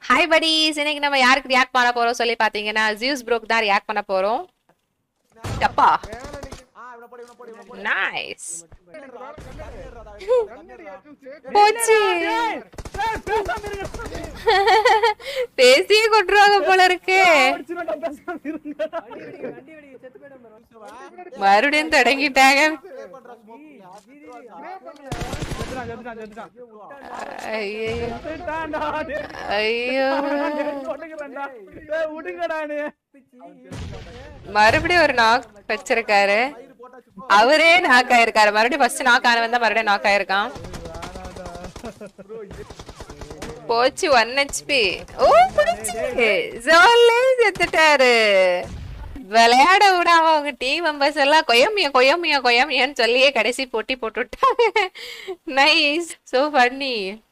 hi buddies இன்னைக்கு நம்ம யாருக்கு ரியாக்ட் பண்ண போறோம் சொல்லி பாத்தீங்கன்னா ஜியூஸ் ப்ரோக் தான் ரியாக்ட் பண்ண போறோம் அப்பா நைஸ் போச்சு பேசியே கொட்டுருவாங்க போல இருக்கு மறுபடியும் தொடங்கிட்டாங்க ஐயோ ஐயோ மறுபடியும் ஒரு நாக் வச்சிருக்காரு அவரே நாக் ஆயிருக்காரு மறுபடியும் ஃபர்ஸ்ட் நாக் ஆனவன் தான் மறுபடியும் நாக் ஆயிருக்கான் போச்சு ஒன் ஹெச்பி ஓ புடிச்சு ஜோல்லே செத்துட்டாரு விளையாட விடாம அவங்க டீம் மெம்பர்ஸ் எல்லாம் கொயமியா கொயமியா கொயமியான்னு சொல்லியே கடைசி போட்டி போட்டு விட்டாங்க நைஸ் சோ ஃபன்னி